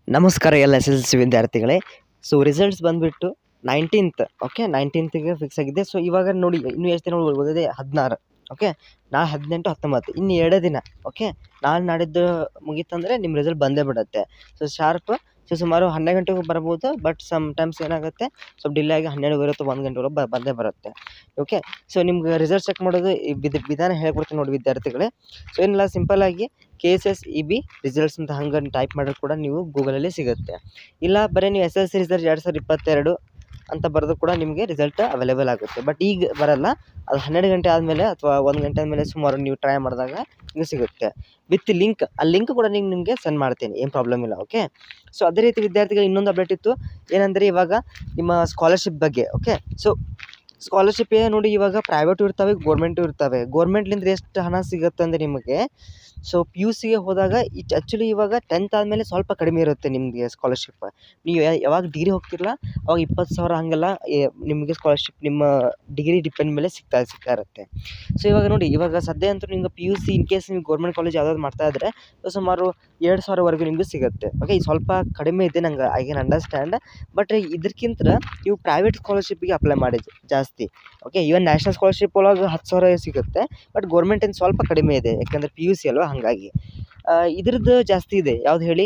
ನಮಸ್ಕಾರ ಎಲ್ಲ S L C ವಿದ್ಯಾರ್ಥಿಗಳೇ ಸೊ ರಿಸಲ್ಟ್ಸ್ ಬಂದುಬಿಟ್ಟು ನೈನ್ಟೀನ್ತ್ ಓಕೆ ನೈನ್ಟೀನ್ತ್ಗೆ ಫಿಕ್ಸ್ ಆಗಿದೆ ಸೊ ಇವಾಗ ನೋಡಿ ಇನ್ನೂ ಎಷ್ಟು ದಿನ ಉಳಿದಿದೆ ಹದಿನಾರು ಓಕೆ ನಾಳೆ ಹದಿನೆಂಟು ಹತ್ತೊಂಬತ್ತು ಇನ್ನು ಎರಡೇ ದಿನ ಓಕೆ ನಾಳೆ ನಾಡಿದ್ದು ಮುಗೀತಂದರೆ ನಿಮ್ಮ ರಿಸಲ್ಟ್ ಬಂದೇ ಬಿಡುತ್ತೆ ಸೊ ಶಾರ್ಪ್ ಸೊ ಸುಮಾರು ಹನ್ನೆರಡು ಗಂಟೆಗೆ ಬರ್ಬೋದು ಬಟ್ ಸಮ್ ಟೈಮ್ಸ್ ಏನಾಗುತ್ತೆ ಸ್ವಲ್ಪ ಡಿಲೇ ಆಗಿ ಹನ್ನೆರಡು ಇರುತ್ತೆ ಒಂದು ಗಂಟೆವರೆಗೆ ಬ ಬಂದೇ ಬರುತ್ತೆ ಓಕೆ ಸೊ ನಿಮ್ಗೆ ರಿಸಲ್ಟ್ ಚೆಕ್ ಮಾಡೋದು ಈ ವಿಧ ವಿಧಾನ ಹೇಳ್ಕೊಡ್ತೀನಿ ನೋಡಿ ವಿದ್ಯಾರ್ಥಿಗಳೇ ಸೊ ಏನಿಲ್ಲ ಸಿಂಪಲ್ಲಾಗಿ K S S E B results ಅಂತ ಹಂಗೆ ಟೈಪ್ ಮಾಡಿದ್ರೆ ಕೂಡ ನೀವು ಗೂಗಲಲ್ಲಿ ಸಿಗುತ್ತೆ ಇಲ್ಲ ಬರೀ ನೀವು ಎಸ್ ಎಲ್ ಸಿ ರಿಸಲ್ಟ್ ಎರಡು ಸಾವಿರದ ಇಪ್ಪತ್ತೆರಡು ಅಂತ ಬರೆದು ಕೂಡ ನಿಮಗೆ ರಿಸಲ್ಟ್ ಅವೈಲೇಬಲ್ ಆಗುತ್ತೆ ಬಟ್ ಈಗ ಬರಲ್ಲ ಅದು ಹನ್ನೆರಡು ಗಂಟೆ ಆದಮೇಲೆ ಅಥವಾ ಒಂದು ಗಂಟೆ ಆದಮೇಲೆ ಸುಮಾರು ನೀವು ಟ್ರೈ ಮಾಡಿದಾಗ ನಿಮಗೆ ಸಿಗುತ್ತೆ ವಿತ್ ಲಿಂಕ್ ಆ ಲಿಂಕ್ ಕೂಡ ನಿಮ್ಗೆ ನಿಮಗೆ ಸೆಂಡ್ ಮಾಡ್ತೀನಿ ಏನು ಪ್ರಾಬ್ಲಮ್ ಇಲ್ಲ ಓಕೆ ಸೊ ಅದೇ ರೀತಿ ವಿದ್ಯಾರ್ಥಿಗಳು ಇನ್ನೊಂದು ಅಪ್ಡೇಟ್ ಇತ್ತು ಏನಂದರೆ ಇವಾಗ ನಿಮ್ಮ ಸ್ಕಾಲರ್ಶಿಪ್ ಬಗ್ಗೆ ಓಕೆ ಸೊ ಸ್ಕಾಲರ್ಶಿಪ್ ನೋಡಿ ಇವಾಗ ಪ್ರೈವೇಟು ಇರ್ತವೆ ಗೋರ್ಮೆಂಟು ಇರ್ತವೆ ಗೋರ್ಮೆಂಟ್ಲಿಂದ ಎಷ್ಟು ಹಣ ಸಿಗುತ್ತೆ ಅಂದರೆ ನಿಮಗೆ ಸೊ ಪಿ ಯು ಸಿಗೆ ಹೋದಾಗ ಇಚ್ ಆ್ಯಕ್ಚುಲಿ ಇವಾಗ ಟೆಂತ್ ಆದಮೇಲೆ ಸ್ವಲ್ಪ ಕಡಿಮೆ ಇರುತ್ತೆ ನಿಮಗೆ ಸ್ಕಾಲರ್ಶಿಪ್ ನೀವು ಯಾ- ಯಾವಾಗ ಡಿಗ್ರಿ ಹೋಗ್ತಿರಲ್ಲ ಅವಾಗ ಇಪ್ಪತ್ತು ಸಾವಿರ ಹಾಗೆಲ್ಲ ಏ- ನಿಮಗೆ ಸ್ಕಾಲರ್ಶಿಪ್ ನಿಮ್ಮ ಡಿಗ್ರಿ ಡಿಪೆಂಡ್ ಮೇಲೆ ಸಿಗ್ತಾ ಸಿಗ್ತಾ ಇರುತ್ತೆ ಸೊ ಇವಾಗ ನೋಡಿ ಇವಾಗ ಸದ್ಯ ಅಂತೂ ನಿಮ್ಗೆ P U C in case ನೀವು ಗೌರ್ಮೆಂಟ್ ಕಾಲೇಜ್ ಯಾವ್ದಾದ್ರು ಮಾಡ್ತಾ ಇದ್ದರೆ ಸುಮಾರು ಎರಡು ಸಾವಿರವರೆಗೂ ನಿಮಗೂ ಸಿಗುತ್ತೆ ಓಕೆ ಇದು ಸ್ವಲ್ಪ ಕಡಿಮೆ ಇದೆ ನಂಗೆ ಐ ಕ್ಯಾನ್ ಅಂಡರ್ಸ್ಟ್ಯಾಂಡ್ ಬಟ್ ಇದಕ್ಕಿಂತ ನೀವು ಪ್ರೈವೇಟ್ ಸ್ಕಾಲರ್ಶಿಪ್ಪಿಗೆ ಅಪ್ಲೈ ಮಾಡಿ ಜಾಸ್ತಿ ಓಕೆ ಈವನ್ ನ್ಯಾಷನಲ್ ಸ್ಕಾಲರ್ಶಿಪ್ ಒಳಗೆ ಹತ್ತು ಸಾವಿರ ಸಿಗುತ್ತೆ ಬಟ್ ಗೌರ್ಮೆಂಟಿಂದ ಸ್ವಲ್ಪ ಕಡಿಮೆ ಇದೆ ಯಾಕಂದರೆ ಪಿ ಯು ಸಿ ಅಲ್ವಾ ಹಾಗಾಗಿ ಇದ್ರದ್ದು ಜಾಸ್ತಿ ಇದೆ ಯಾವ್ದು ಹೇಳಿ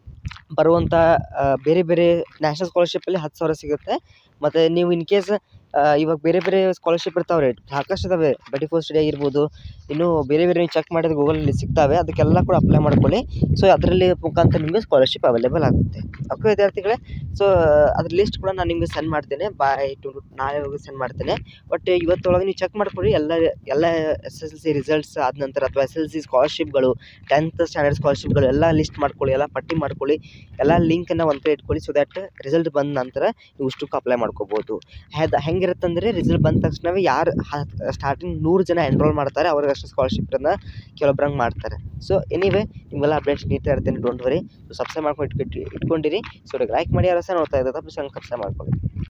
ಬರುವಂಥ ಆ, ಬೇರೆ ಬೇರೆ ನ್ಯಾಷನಲ್ ಸ್ಕಾಲರ್ಶಿಪ್ಪಲ್ಲಿ ಹತ್ತು ಸಾವಿರ ಸಿಗುತ್ತೆ ಮತ್ತು ನೀವು ಇನ್ ಕೇಸ್ ಇವಾಗ ಬೇರೆ ಬೇರೆ ಸ್ಕಾಲರ್ಶಿಪ್ ಇರ್ತಾವೆ ರೀ ಸಾಕಷ್ಟು ಇದಾವೆ ಬಡಿ ಫೋರ್ ಸ್ಟಡಿ ಆಗಿರ್ಬೋದು ಇನ್ನೂ ಬೇರೆ ಬೇರೆ ನೀವು ಚೆಕ್ ಮಾಡಿದ್ರೆ ಗೂಗಲಲ್ಲಿ ಸಿಗ್ತಾವೆ ಅದಕ್ಕೆಲ್ಲ ಕೂಡ ಅಪ್ಲೈ ಮಾಡ್ಕೊಳ್ಳಿ ಸೊ ಅದರಲ್ಲಿ ಮುಖಾಂತರ ನಿಮಗೆ ಸ್ಕಾಲರ್ಶಿಪ್ ಅವೈಲೇಬಲ್ ಆಗುತ್ತೆ ಓಕೆ ವಿದ್ಯಾರ್ಥಿಗಳೇ ಸೊ ಅದ್ರ ಲಿಸ್ಟ್ ಕೂಡ ನಾನು ನಿಮಗೆ ಸೆಂಡ್ ಮಾಡ್ತೇನೆ ಬಾಯ್ ಟು ನಾಳೆ ಹೋಗಿ ಸೆಂಡ್ ಮಾಡ್ತೇನೆ ಬಟ್ ಇವತ್ತೊಳಗೆ ನೀವು ಚೆಕ್ ಮಾಡ್ಕೊಳ್ಳಿ ಎಲ್ಲ ಎಲ್ಲ S S L C results ಆದ ನಂತರ ಅಥವಾ ಎಸ್ ಎಲ್ ಸಿ ಸ್ಕಾಲರ್ಶಿಪ್ಗಳು ಟೆಂತ್ ಸ್ಟ್ಯಾಂಡರ್ಡ್ ಸ್ಕಾಲರ್ಶಿಪ್ಗಳು ಎಲ್ಲ ಲಿಸ್ಟ್ ಮಾಡ್ಕೊಳ್ಳಿ ಎಲ್ಲ ಪಟ್ಟಿ ಮಾಡ್ಕೊಳ್ಳಿ ಎಲ್ಲ ಲಿಂಕನ್ನು ಒಂದು ಕಡೆ ಇಟ್ಕೊಳ್ಳಿ ಸೊ ದ್ಯಾಟ್ ರಿಸಲ್ಟ್ ಬಂದ ನಂತರ ನೀವು ಇಷ್ಟಕ್ಕೆ ಅಪ್ಲೈ ಮಾಡ್ಕೋಬೋದು ಹೆದ್ ಹೆಂಗಿರುತ್ತಂದರೆ ರಿಸಲ್ಟ್ ಬಂದ ತಕ್ಷಣವೇ ಯಾರು ಸ್ಟಾರ್ಟಿಂಗ್ ನೂರು ಜನ ಎನ್ರೋಲ್ ಮಾಡ್ತಾರೆ ಅವ್ರಿಗೆ ಅಷ್ಟು ಸ್ಕಾಲರ್ಶಿಪ್ಪನ್ನು ಕೆಲವೊಬ್ರಂಗೆ ಮಾಡ್ತಾರೆ ಸೊ ಎನಿವೇ ನಿಮಗೆಲ್ಲ ಅಪ್ಡೇಟ್ಸ್ ನೀಡ್ತಾ ಇರ್ತೀನಿ ಡೋಂಟ್ ವರಿ ಸೊ ಸಬ್ಸ್ಕ್ರೈಬ್ ಮಾಡ್ಕೊಂಡು ಇಟ್ಬಿಟ್ಟು ಇಟ್ಕೊಂಡಿರಿ ಸೊ ಲೈಕ್ ಮಾಡಿ ಯಾರು ಸಹ ನೋಡ್ತಾ ಇದ್ದಾರೆ ಪ್ಲೀಸ್ ಹಂಗೆ ಸಬ್ಸ್ಕ್ರೈಬ್ ಮಾಡ್ಕೊಳ್ಳಿ